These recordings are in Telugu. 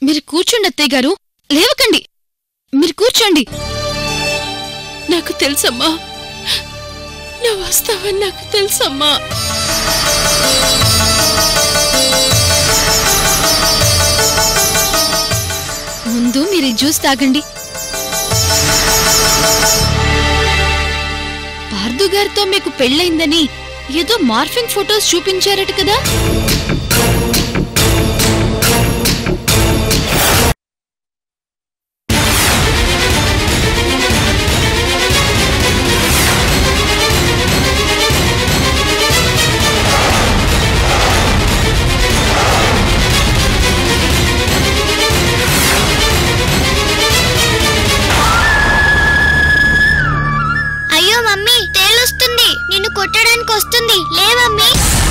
మీరు కూర్చోండి అత్తయ్య గారు లేవకండి మీరు కూర్చోండి నాకు తెలుసమ్మా నువ్వు వస్తావని నాకు తెలుసమ్మా ముందు మీరు ఈ జ్యూస్ తాగండి పార్దు గారితో మీకు పెళ్ళైందని ఏదో మార్ఫింగ్ ఫొటోస్ చూపించారట కదా అయ్యో మమ్మీ తేలొస్తుంది నిన్ను కొట్టడానికి వస్తుంది లే మమ్మీ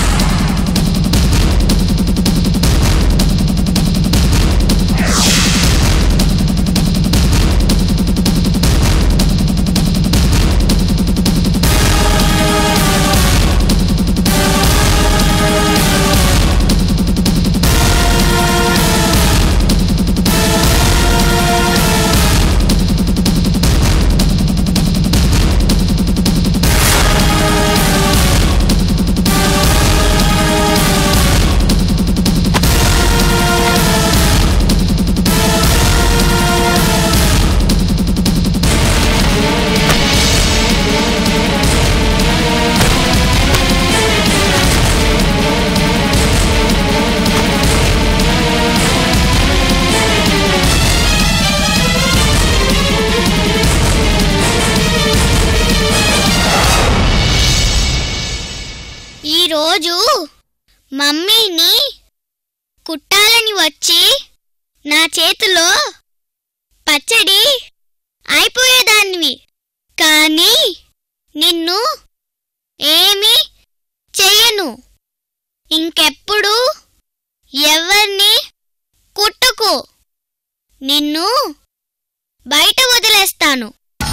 ఈరోజు మమ్మీని కుట్టాలని వచ్చి నా చేతిలో పచ్చడి అయిపోయేదానివి కానీ నిన్ను ఏమీ చెయ్యను ఇంకెప్పుడు ఎవరిని కుట్టుకు నిన్ను బయట వదిలేస్తాను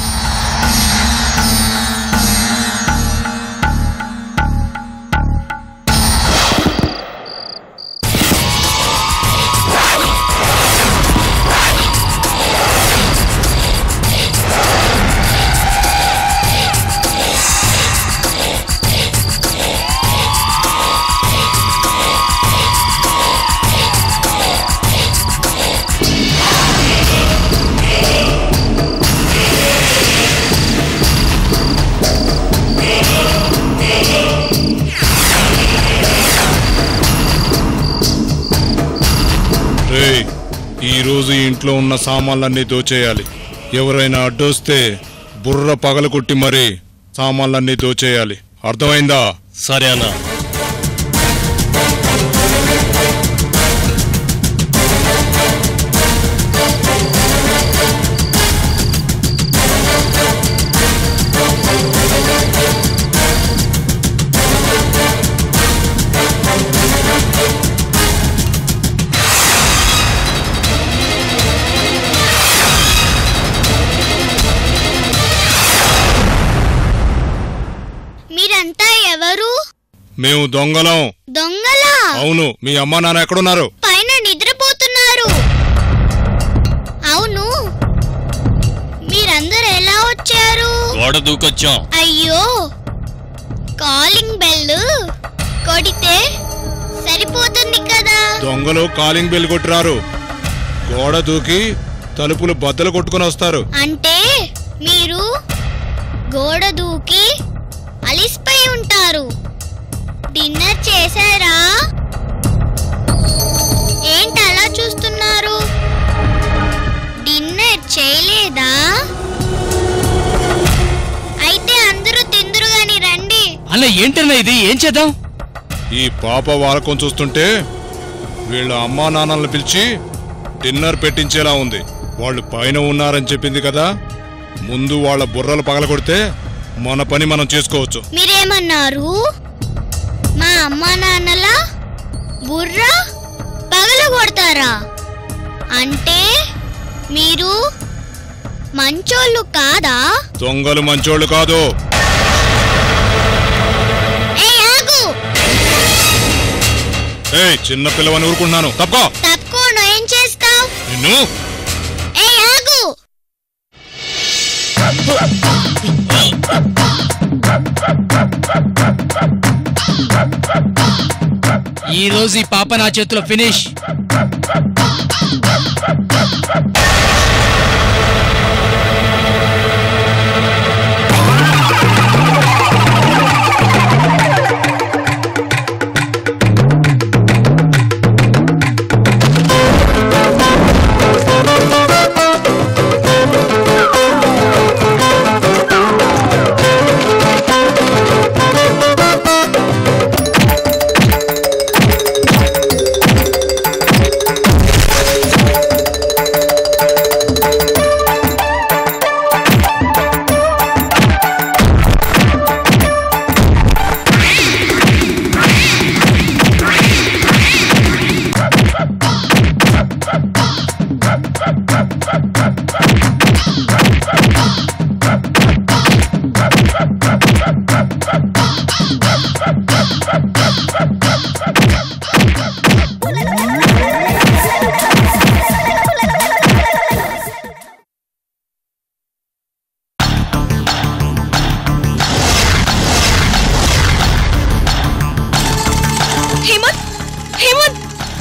రేయ్ ఈ రోజు ఈ ఇంట్లో ఉన్న సామాన్లన్నీ దోచేయాలి ఎవరైనా అడ్డొస్తే బుర్ర పగలగొట్టి మరీ సామాన్లన్నీ దోచేయాలి అర్థమైందా సరే అన్న మీరంతా ఎవరు మేము దొంగలం దొంగలా అవును మీ అమ్మా నాన్న ఎక్కడున్నారు పైన నిద్రపోతున్నారు అవును మీరందరూ ఎలా వచ్చారు గోడ దూకొచ్చాం అయ్యో కాలింగ్ బెల్ కొడితే సరిపోతుంది కదా దొంగలు కాలింగ్ బెల్ కొట్టిరారు గోడ దూకి తలుపులు బద్దలు కొట్టుకుని వస్తారు అంటే మీరు గోడ దూకి అలిసిపోయి ఉంటారు డిన్నర్ చేశారా ఏంటి అలా చూస్తున్నారు డిన్నర్ చేయలేదా అయితే అందరూ తిందురు గాని రండి అన్న ఏంటన్నా ఇది ఏం చేద్దాం ఈ పాప వాలకం చూస్తుంటే వీళ్ళ అమ్మా నాన్నల్ని పిలిచి డిన్నర్ పెట్టించేలా ఉంది వాళ్ళు పైన ఉన్నారని చెప్పింది కదా ముందు వాళ్ళ బుర్రలు పగలగొడితే మన పని మనం చేసుకోవచ్చు మీరేమన్నారు మా అమ్మా నాన్నల బుర్ర పగలగొడతారా అంటే మీరు మంచోళ్ళు కాదా దొంగలు మంచోళ్ళు కాదు ఏ ఆగు ఏయ్ చిన్న పిల్లవని ఊరుకుంటున్నాను తప్పకో తప్పుకోను ఏం చేస్తావ్ నిన్ను ఏ ఆగు ఈ రోజు ఈ పాప నా చేతిలో ఫినిష్ హేమంత్ హేమంత్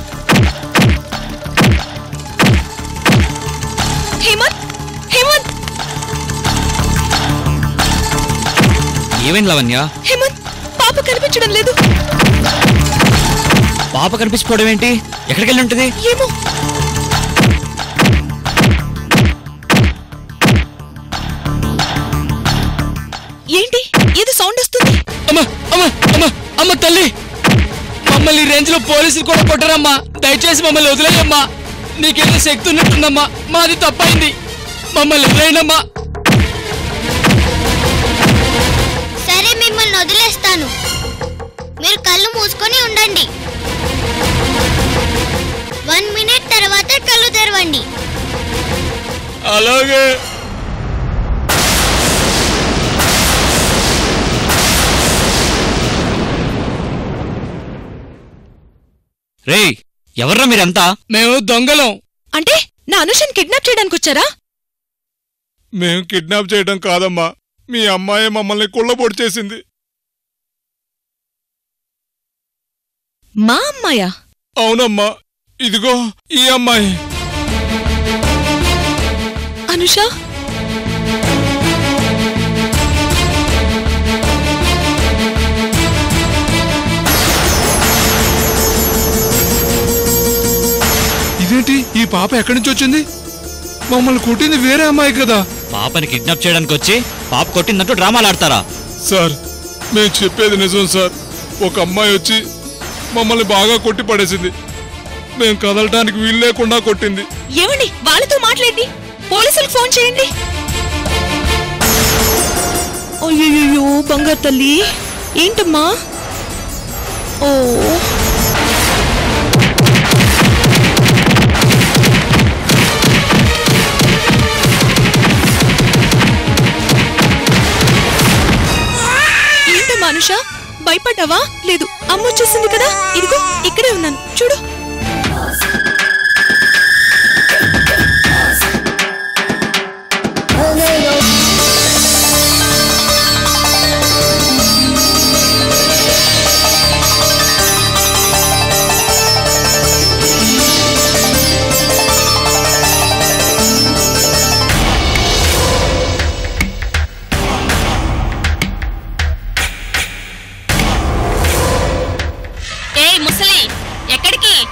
హేమంత్ హేమంత్ ఏమైంది లవణ్య హేమంత్ పాప కనిపించడం లేదు పాప కనిపించిపోవడం ఏంటి ఎక్కడికి వెళ్ళి ఉంటుంది ఏమో ఏంటి ఏదో సౌండ్ వస్తుంది అమ్మ అమ్మ అమ్మ అమ్మ తల్లి మమ్మల్ని రేంజ్ లో పోలీసులు కూడా కొట్టరమ్మా దయచేసి మమ్మల్ని వదిలేయమ్మా నీకేదో శక్తి ఉన్నట్టుందమ్మా మాది తప్పైంది మమ్మల్ని వదిలేయనమ్మా సరే మిమ్మల్ని వదిలేస్తాను మీరు కళ్ళు మూసుకొని ఉండండి వన్ మినిట్ తర్వాత కళ్ళు తెరవండి అలాగే రేయ్ ఎవర్రా మీరంతా మేము దొంగలం అంటే నా అనుషన్ కిడ్నాప్ చేయడానికి వచ్చారా మేం కిడ్నాప్ చేయడం కాదమ్మా మీ అమ్మాయి మమ్మల్ని కుళ్ళబొడి చేసింది మా అమ్మాయా అవునమ్మా ఇదిగో ఈ అమ్మాయి అనుష ఇదేంటి ఈ పాప ఎక్కడి నుంచి వచ్చింది మమ్మల్ని కుట్టింది వేరే అమ్మాయి కదా పాపని కిడ్నాప్ చేయడానికి వచ్చి పాప కొట్టిందంటూ డ్రామాలు ఆడతారా సార్ మేము చెప్పేది నిజం సార్ ఒక అమ్మాయి వచ్చి మమ్మల్ని బాగా కొట్టి పడేసింది మేము కదలటానికి వీలు లేకుండా కొట్టింది ఏమండి వాళ్ళతో మాట్లాడి పోలీసులకు ఫోన్ చేయండి అయ్యో బంగారు తల్లి ఏంటమ్మా ఓ ఏంటమ్మా అనుష భయపడ్డావా లేదు అమ్మ వచ్చేసింది కదా ఇదిగో ఇక్కడే ఉన్నాను చూడు ఏ ముసలి ఎక్కడికి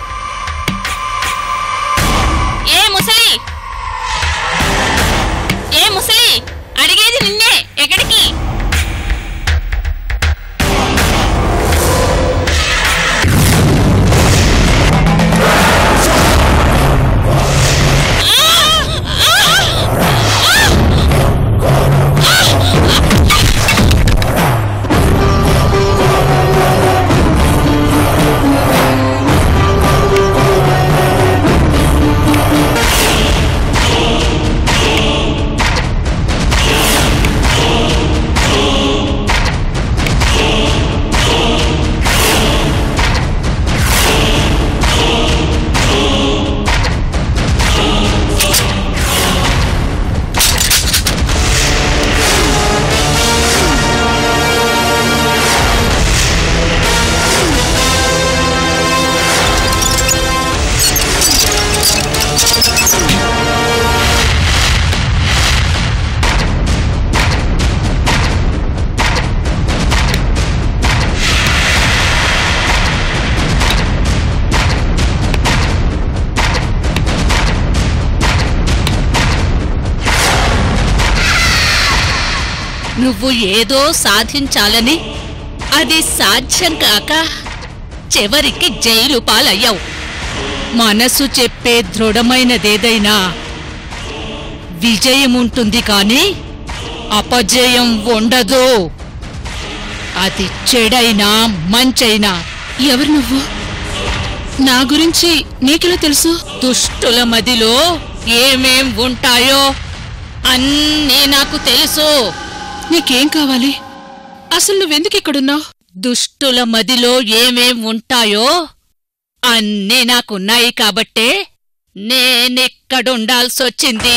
నువ్వు ఏదో సాధించాలని అది సాధ్యం కాక చివరికి జైలు పాలయ్యావు మనసు చెప్పే దృఢమైనదేదైనా విజయం ఉంటుంది కానీ అపజయం ఉండదు అది చెడైనా మంచైనా ఎవరు నువ్వు నా గురించి నీకెలా తెలుసు దుష్టుల మదిలో ఏమేం ఉంటాయో అన్నీ నాకు తెలుసు నీకేం కావాలి అసలు నువ్వెందుకు ఇక్కడున్నావు దుష్టుల మదిలో ఏమేం ఉంటాయో అన్నీ నాకున్నాయి కాబట్టే నేనిక్కడుండాల్సొచ్చింది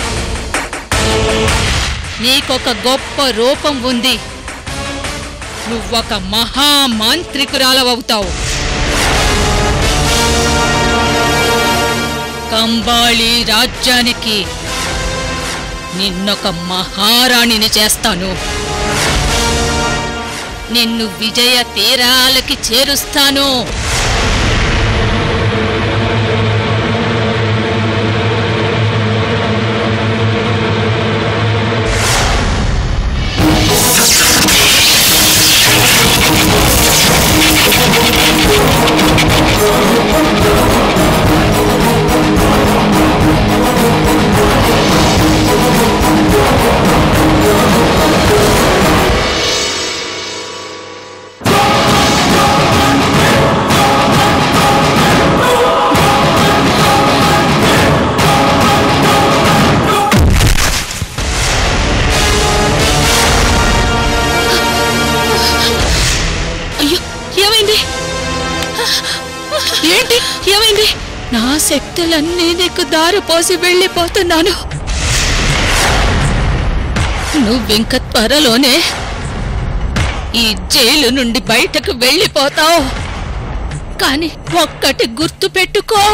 నీకొక గొప్ప రూపం ఉంది నువ్వొక మహామాంత్రికురాలవవుతావు కంబాళి రాజ్యానికి నిన్నొక మహారాణిని చేస్తాను నిన్ను విజయ తీరాలకి చేరుస్తాను అయ్యో ఏమైంది ఏంటి ఏమైంది నా శక్తులన్నీ నీకు దారిపోసి వెళ్ళిపోతున్నాను నువ్వింక త్వరలోనే ఈ జైలు నుండి బయటకు వెళ్ళిపోతావు కాని ఒక్కటి గుర్తు పెట్టుకో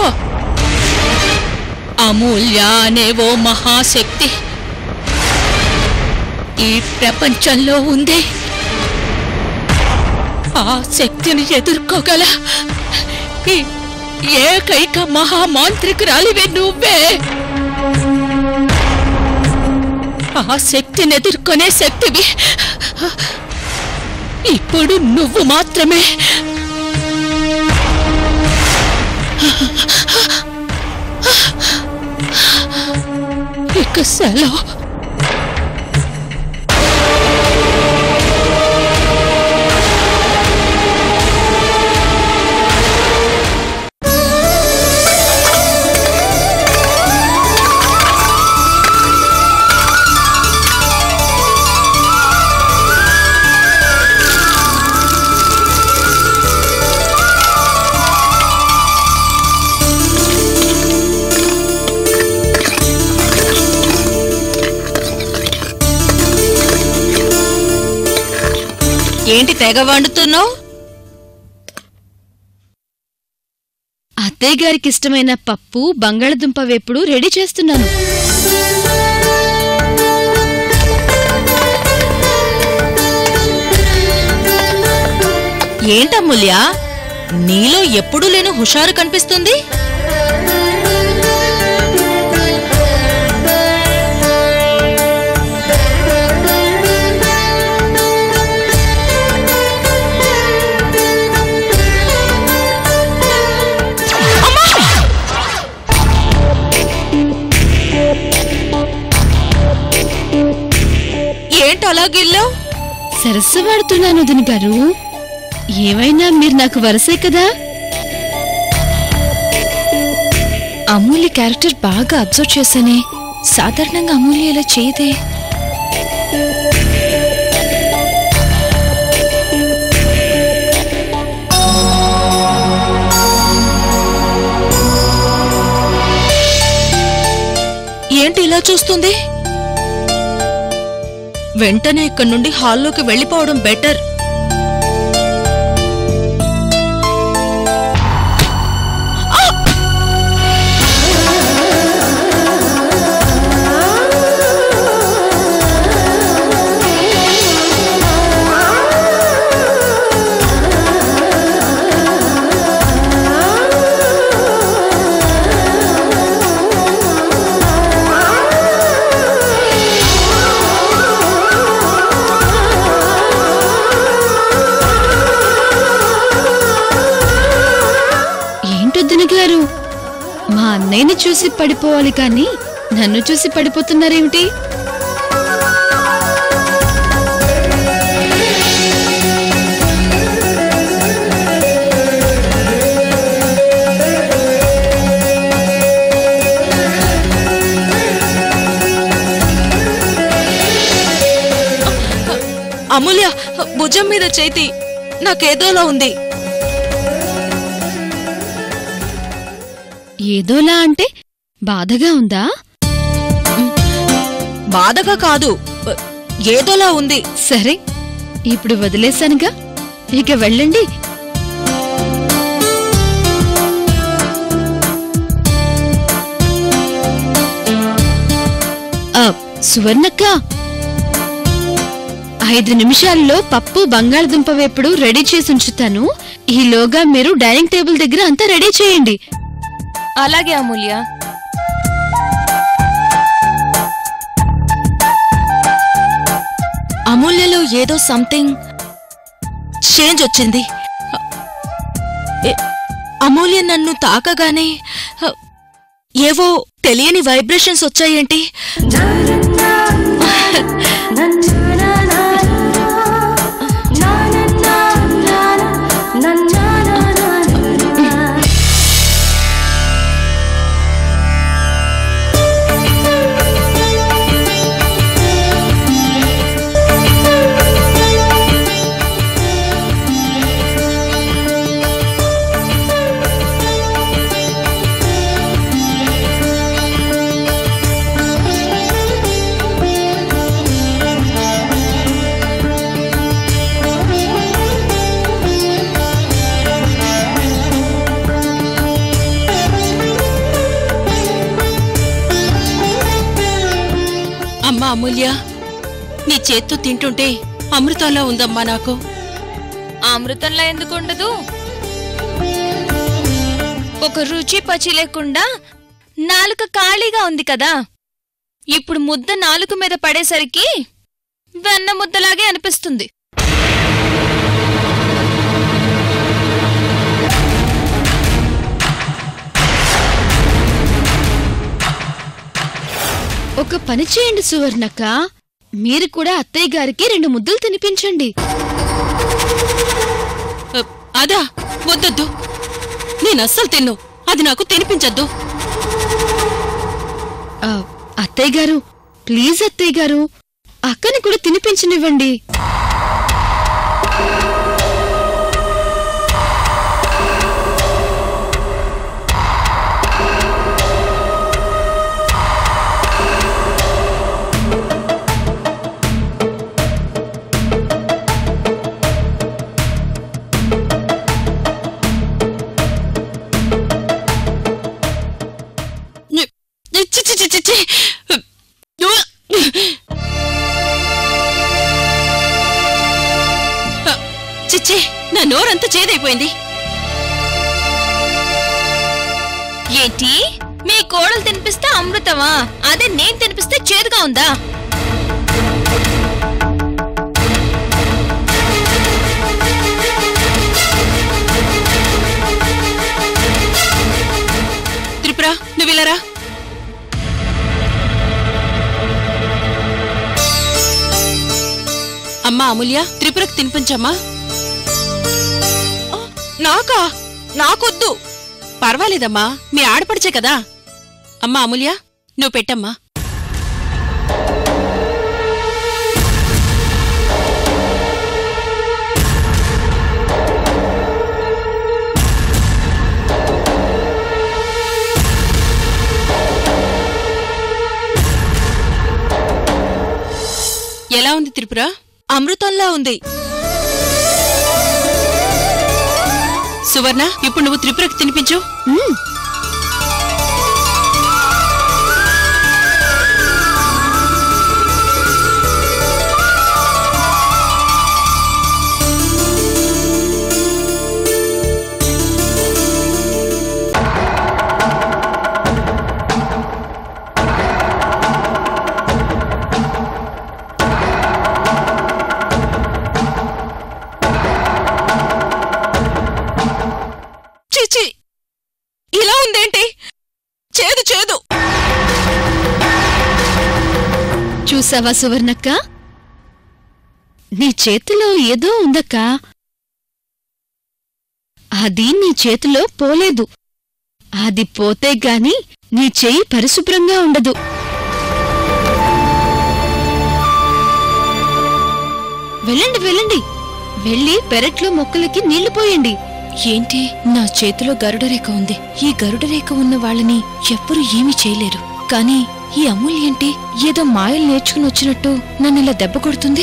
అమూల్య అనే ఓ మహాశక్తి ఈ ప్రపంచంలో ఉంది ఆ శక్తిని ఎదుర్కోగల ఈ ఏకైక మహామాంత్రికురాలివే నువ్వే ఆ శక్తిని ఎదుర్కొనే శక్తివి ఇప్పుడు నువ్వు మాత్రమే ఇక సెలవు ఏంటి తెగ వండుతున్నావు అత్తయ్య గారికి ఇష్టమైన పప్పు బంగాళదుంప వేపుడు రెడీ చేస్తున్నాను ఏంటమ్ముల్య నీలో ఎప్పుడూ లేని హుషారు కనిపిస్తుంది ఏంటి అలాగిల్లావు సరస్సు వాడుతున్నాను వదిన గారు ఏమైనా మీరు నాకు వరసే కదా అమూల్య క్యారెక్టర్ బాగా అబ్జర్వ్ చేశానే సాధారణంగా అమూల్య ఇలా చేయదే ఏంటి ఇలా చూస్తుంది వెంటనే ఇక్కడి నుండి హాల్లోకి వెళ్ళిపోవడం బెటర్ అన్నయ్యని చూసి పడిపోవాలి కానీ నన్ను చూసి పడిపోతున్నారేమిటి అమూల్య భుజం మీద చేతి నాకేదోలా ఉంది ఏదోలా అంటే బాధగా ఉందా బాధగా కాదు ఏదోలా ఉంది సరే ఇప్పుడు వదిలేశానుగా ఇక వెళ్ళండి ఆ, సువర్ణక్క ఐదు నిమిషాల్లో పప్పు బంగాళదుంప వేపుడు రెడీ చేసి ఉంచుతాను ఈలోగా మీరు డైనింగ్ టేబుల్ దగ్గర అంతా రెడీ చేయండి అలాగే అమూల్య అమూల్యలో ఏదో సంథింగ్ చేంజ్ వచ్చింది ఏ- అమూల్య నన్ను తాకగానే ఏవో తెలియని వైబ్రేషన్స్ వచ్చాయేంటి అమ్మా అమూల్య నీ చేత్తో తింటుంటే అమృతంలా ఉందమ్మా నాకు అమృతంలా ఎందుకు ఉండదు ఒక రుచి పచి లేకుండా నాలుక ఖాళీగా ఉంది కదా ఇప్పుడు ముద్ద నాలుక మీద పడేసరికి వెన్న ముద్దలాగే అనిపిస్తుంది ఒక పని చేయండి సువర్ణక్క మీరు కూడా అత్తయ్య గారికి రెండు ముద్దలు తినిపించండి అ, అదా వద్దొద్దు నేను అస్సలు తిన్ను అది నాకు తినిపించద్దు ఆ, అత్తయ్య గారు ప్లీజ్ అత్తయ్య గారు అక్కని కూడా తినిపించనివ్వండి చి, చి, చి, చి, చి. చిచ్చి నా నోరంతా చేదైపోయింది ఏంటి మీ కోడలు తినిపిస్తే అమృతమా అదే నేను తినిపిస్తే చేదుగా ఉందా త్రిపుర నువ్వు ఇలా రా అమ్మా అమూల్య త్రిపురకు తినిపించమ్మా నాకా నాకొద్దు పర్వాలేదమ్మా మీ ఆడపడిచే కదా అమ్మా అమూల్య నువ్వు పెట్టమ్మా ఎలా ఉంది త్రిపుర అమృతంలా ఉంది సువర్ణ ఇప్పుడు నువ్వు త్రిపురకు తినిపించు మ్మ్. చిచి ఇలా లేదు చూసావా సువర్ణక్క నీ చేతిలో ఏదో ఉందక్క అది నీ చేతిలో పోలేదు అది పోతే గాని నీ చెయ్యి పరిశుభ్రంగా ఉండదు వెళ్ళండి వెళ్ళండి వెళ్ళి పెరట్లో మొక్కలకి నీళ్లు పోయండి ఏంటి నా చేతిలో గరుడ రేఖ ఉంది ఈ గరుడ రేఖ ఉన్న వాళ్ళని ఎవ్వరూ ఏమీ చేయలేరు కానీ ఈ అమూల్య ఏంటి ఏదో మాయలు నేర్చుకుని వచ్చినట్టు నన్ను ఇలా దెబ్బ కొడుతుంది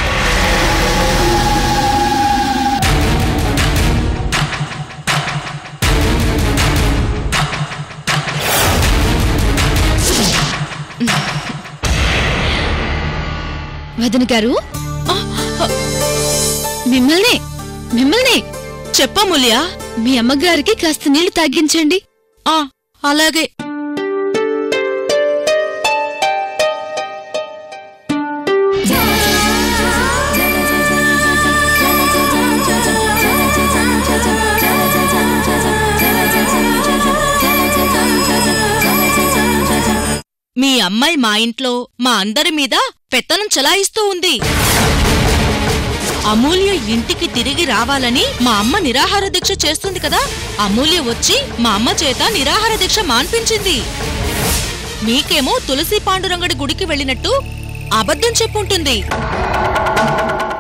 వదిన గారు మిమ్మల్ని మిమ్మల్ని చెప్పములియా మీ అమ్మగారికి కాస్త నీళ్లు తాగించండి ఆ అలాగే మీ అమ్మాయి మా ఇంట్లో మా అందరి మీద పెత్తనం చలాయిస్తూ ఉంది అమూల్య ఇంటికి తిరిగి రావాలని మా అమ్మ నిరాహార దీక్ష చేస్తుంది కదా అమూల్య వచ్చి మా అమ్మ చేత నిరాహార దీక్ష మాన్పించింది మీకేమో తులసి పాండురంగడి గుడికి వెళ్ళినట్టు అబద్ధం చెప్పుంటుంది